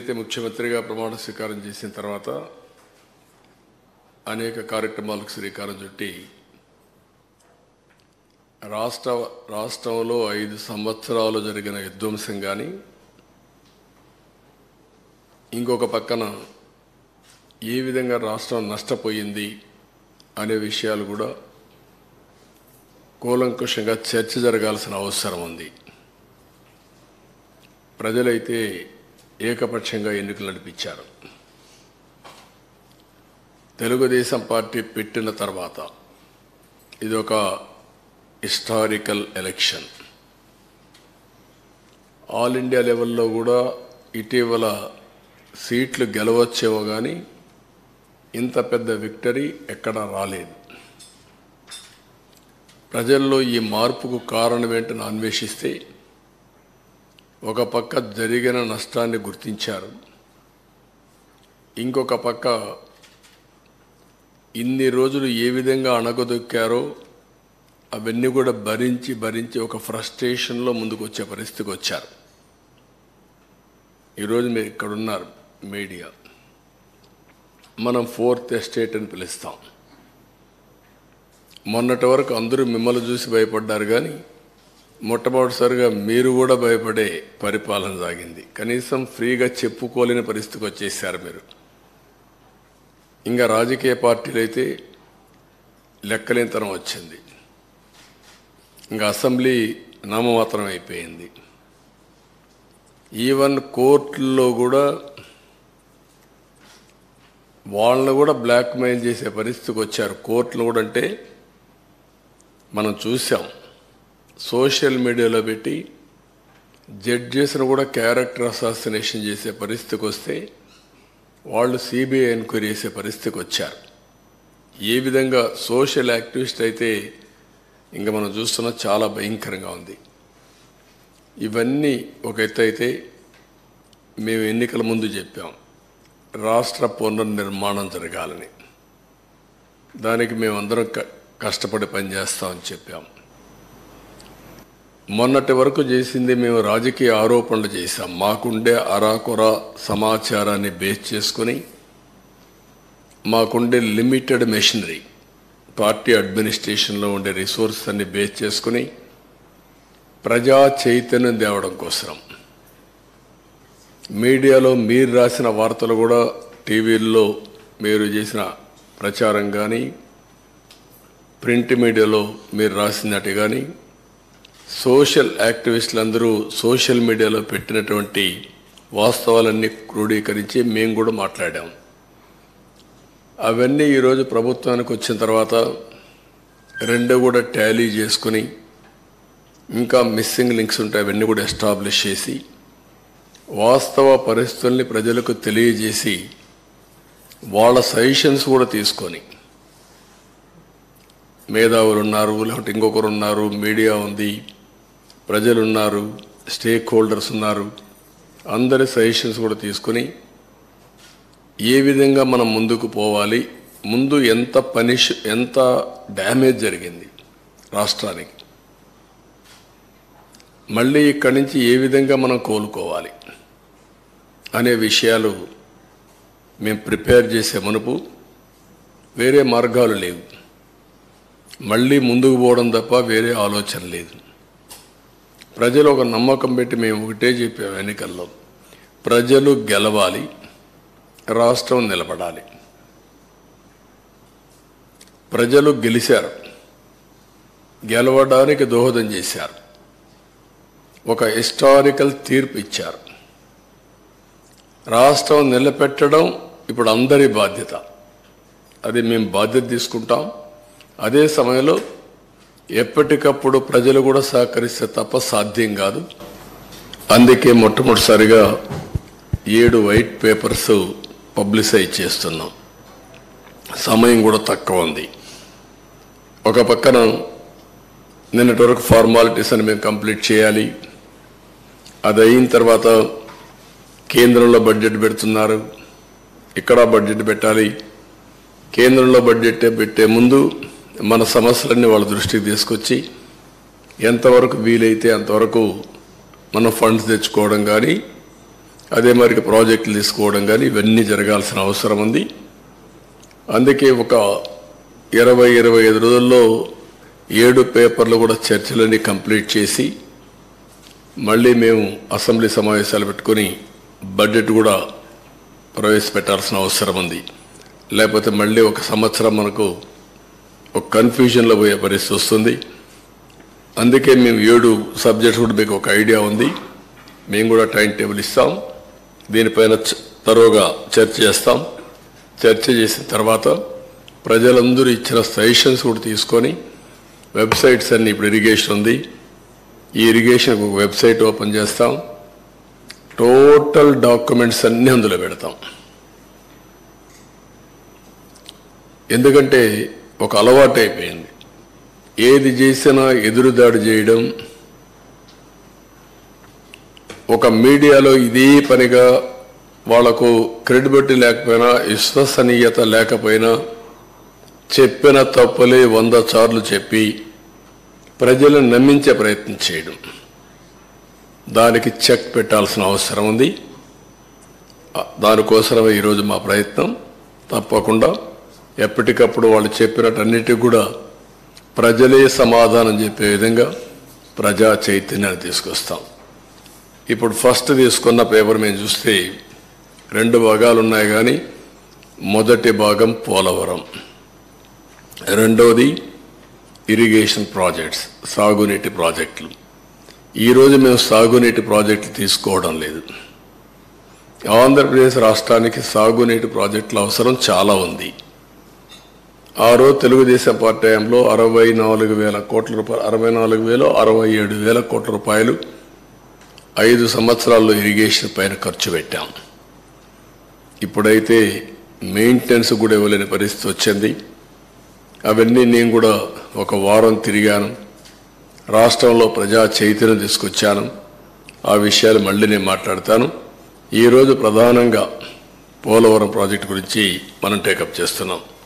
ఎప్పుడైతే ముఖ్యమంత్రిగా ప్రమాణ స్వీకారం చేసిన తర్వాత అనేక కార్యక్రమాలకు శ్రీకారం చుట్టి రాష్ట్ర రాష్ట్రంలో ఐదు సంవత్సరాలు జరిగిన విధ్వంసం కానీ ఇంకొక పక్కన ఏ విధంగా రాష్ట్రం నష్టపోయింది అనే విషయాలు కూడా కూలంకుషంగా చర్చ జరగాల్సిన అవసరం ఉంది ప్రజలైతే ఏకపక్షంగా ఎన్నికలు నడిపించారు తెలుగుదేశం పార్టీ పెట్టిన తర్వాత ఇది ఒక హిస్టారికల్ ఎలక్షన్ ఆల్ ఇండియా లెవెల్లో కూడా ఇటీవల సీట్లు గెలవచ్చేమో కానీ ఇంత పెద్ద విక్టరీ ఎక్కడా రాలేదు ప్రజల్లో ఈ మార్పుకు కారణం ఏంటని అన్వేషిస్తే ఒక పక్క జరిగిన నష్టాన్ని గుర్తించారు ఇంకొక పక్క ఇన్ని రోజులు ఏ విధంగా అణగదొక్కారో అవన్నీ కూడా భరించి భరించి ఒక ఫ్రస్ట్రేషన్లో ముందుకు వచ్చే పరిస్థితికి వచ్చారు ఈరోజు మీరు ఇక్కడ ఉన్నారు మీడియా మనం ఫోర్త్ ఎస్టేట్ అని పిలుస్తాం మొన్నటి వరకు అందరూ మిమ్మల్ని చూసి భయపడ్డారు కానీ మొట్టమొదటిసారిగా మీరు కూడా భయపడే పరిపాలన సాగింది కనీసం ఫ్రీగా చెప్పుకోలేని పరిస్థితికి వచ్చేసారు మీరు ఇంకా రాజకీయ పార్టీలు అయితే లెక్కలేనితనం వచ్చింది ఇంకా అసెంబ్లీ నామమాత్రం అయిపోయింది ఈవెన్ కోర్టుల్లో కూడా వాళ్ళని కూడా బ్లాక్మెయిల్ చేసే పరిస్థితికి వచ్చారు కోర్టులు కూడా అంటే మనం చూసాం సోషల్ మీడియాలో పెట్టి జడ్జెస్ను కూడా క్యారెక్టర్ అసాసినేషన్ చేసే పరిస్థితికి వస్తే వాళ్ళు సిబిఐ ఎంక్వైరీ చేసే పరిస్థితికి వచ్చారు ఏ విధంగా సోషల్ యాక్టివిస్ట్ అయితే ఇంకా మనం చూస్తున్న చాలా భయంకరంగా ఉంది ఇవన్నీ ఒక ఎత్తు అయితే మేము ఎన్నికల ముందు చెప్పాం రాష్ట్ర పునర్నిర్మాణం జరగాలని దానికి మేమందరం క కష్టపడి పనిచేస్తామని చెప్పాం మొన్నటి వరకు చేసింది మేము రాజకీయ ఆరోపణలు చేశాం మాకుండే అరాకొర సమాచారాన్ని బేస్ చేసుకుని మాకుండే లిమిటెడ్ మెషినరీ పార్టీ అడ్మినిస్ట్రేషన్లో ఉండే రిసోర్స్ అన్ని బేస్ చేసుకుని ప్రజా చైతన్యం తేవడం కోసం మీడియాలో మీరు రాసిన వార్తలు కూడా టీవీల్లో మీరు చేసిన ప్రచారం కానీ ప్రింట్ మీడియాలో మీరు రాసినట్టు కానీ సోషల్ యాక్టివిస్టులు అందరూ సోషల్ మీడియాలో పెట్టినటువంటి వాస్తవాలన్నీ క్రోడీకరించి మేము కూడా మాట్లాడాం అవన్నీ ఈరోజు ప్రభుత్వానికి వచ్చిన తర్వాత రెండు కూడా టాలీ చేసుకుని ఇంకా మిస్సింగ్ లింక్స్ ఉంటాయి అవన్నీ కూడా ఎస్టాబ్లిష్ చేసి వాస్తవ పరిస్థితుల్ని ప్రజలకు తెలియజేసి వాళ్ళ సజెషన్స్ కూడా తీసుకొని మేధావులు ఉన్నారు లేకపోతే ఇంకొకరు ఉన్నారు మీడియా ఉంది ప్రజలు ఉన్నారు స్టేక్ హోల్డర్స్ ఉన్నారు అందరి సజెషన్స్ కూడా తీసుకొని ఏ విధంగా మనం ముందుకు పోవాలి ముందు ఎంత పనిష్ ఎంత డ్యామేజ్ జరిగింది రాష్ట్రానికి మళ్ళీ ఇక్కడి నుంచి ఏ విధంగా మనం కోలుకోవాలి అనే విషయాలు మేము ప్రిపేర్ చేసే మునుపు వేరే మార్గాలు లేవు మళ్ళీ ముందుకు పోవడం తప్ప వేరే ఆలోచన లేదు ప్రజలు ఒక నమ్మకం పెట్టి మేము ఒకటే చెప్పాము ఎన్నికల్లో ప్రజలు గెలవాలి రాష్ట్రం నిలబడాలి ప్రజలు గెలిచారు గెలవడానికి దోహదం చేశారు ఒక హిస్టారికల్ తీర్పు ఇచ్చారు రాష్ట్రం నిలబెట్టడం ఇప్పుడు అందరి బాధ్యత అది మేము బాధ్యత తీసుకుంటాం అదే సమయంలో ఎప్పటికప్పుడు ప్రజలు కూడా సహకరిస్తే తప్ప సాధ్యం కాదు అందుకే మొట్టమొదటిసారిగా ఏడు వైట్ పేపర్స్ పబ్లిసైజ్ చేస్తున్నాం సమయం కూడా తక్కువ ఉంది ఒక పక్కన నిన్నటి వరకు ఫార్మాలిటీస్ అని మేము కంప్లీట్ చేయాలి అది అయిన తర్వాత కేంద్రంలో బడ్జెట్ పెడుతున్నారు ఇక్కడ బడ్జెట్ పెట్టాలి కేంద్రంలో బడ్జెట్ పెట్టే ముందు మన సమస్యలన్నీ వాళ్ళ దృష్టికి తీసుకొచ్చి ఎంతవరకు వీలైతే అంతవరకు మనం ఫండ్స్ తెచ్చుకోవడం కానీ అదే మరి ప్రాజెక్టులు తీసుకోవడం కానీ ఇవన్నీ జరగాల్సిన అవసరం ఉంది అందుకే ఒక ఇరవై ఇరవై ఐదు రోజుల్లో ఏడు పేపర్లు కూడా చర్చలన్నీ కంప్లీట్ చేసి మళ్ళీ మేము అసెంబ్లీ సమావేశాలు పెట్టుకొని బడ్జెట్ కూడా ప్రవేశపెట్టాల్సిన అవసరం ఉంది లేకపోతే మళ్ళీ ఒక సంవత్సరం మనకు ఒక కన్ఫ్యూజన్లో పోయే పరిస్థితి వస్తుంది అందుకే మేము ఏడు సబ్జెక్ట్స్ కూడా మీకు ఒక ఐడియా ఉంది మేము కూడా టైం టేబుల్ ఇస్తాం దీనిపైన చ- తరోగా చర్చ చేస్తాం చర్చ చేసిన తర్వాత ప్రజలందరూ ఇచ్చిన సజెషన్స్ కూడా తీసుకొని వెబ్సైట్స్ అన్ని ఇప్పుడు ఇరిగేషన్ ఉంది ఈ ఇరిగేషన్ ఒక వెబ్సైట్ ఓపెన్ చేస్తాం టోటల్ డాక్యుమెంట్స్ అన్నీ అందులో పెడతాం ఎందుకంటే ఒక అలవాటు అయిపోయింది ఏది చేసినా ఎదురుదాడి చేయడం ఒక మీడియాలో ఇదే పనిగా వాళ్లకు క్రెడిబిలిటీ లేకపోయినా విశ్వసనీయత లేకపోయినా చెప్పిన తప్పులే వంద సార్లు చెప్పి ప్రజలను నమ్మించే ప్రయత్నం చేయడం దానికి చెక్ పెట్టాల్సిన అవసరం ఉంది ఆ, దానికోసమే ఈరోజు మా ప్రయత్నం తప్పకుండా ఎప్పటికప్పుడు వాళ్ళు చెప్పినట్టన్నిటికి కూడా ప్రజలే సమాధానం చెప్పే విధంగా ప్రజా చైతన్యాన్ని తీసుకొస్తాం ఇప్పుడు ఫస్ట్ తీసుకున్న పేపర్ మేము చూస్తే రెండు భాగాలు ఉన్నాయి కానీ మొదటి భాగం పోలవరం రెండవది ఇరిగేషన్ ప్రాజెక్ట్స్ సాగునీటి ప్రాజెక్టులు ఈరోజు మేము సాగునీటి ప్రాజెక్టులు తీసుకోవడం లేదు ఆంధ్రప్రదేశ్ రాష్ట్రానికి సాగునీటి ప్రాజెక్టుల అవసరం చాలా ఉంది ఆ రోజు తెలుగుదేశం పార్టీ టైంలో అరవై నాలుగు వేల కోట్ల రూపాయలు అరవై నాలుగు వేలు అరవై ఏడు వేల కోట్ల రూపాయలు ఐదు సంవత్సరాల్లో ఇరిగేషన్ పైన ఖర్చు పెట్టాం ఇప్పుడైతే మెయింటెనెన్స్ కూడా ఇవ్వలేని పరిస్థితి వచ్చింది అవన్నీ నేను కూడా ఒక వారం తిరిగాను రాష్ట్రంలో ప్రజా చైతన్యం తీసుకొచ్చాను ఆ విషయాలు మళ్ళీ నేను మాట్లాడతాను ఈరోజు ప్రధానంగా పోలవరం ప్రాజెక్టు గురించి మనం టేకప్ చేస్తున్నాం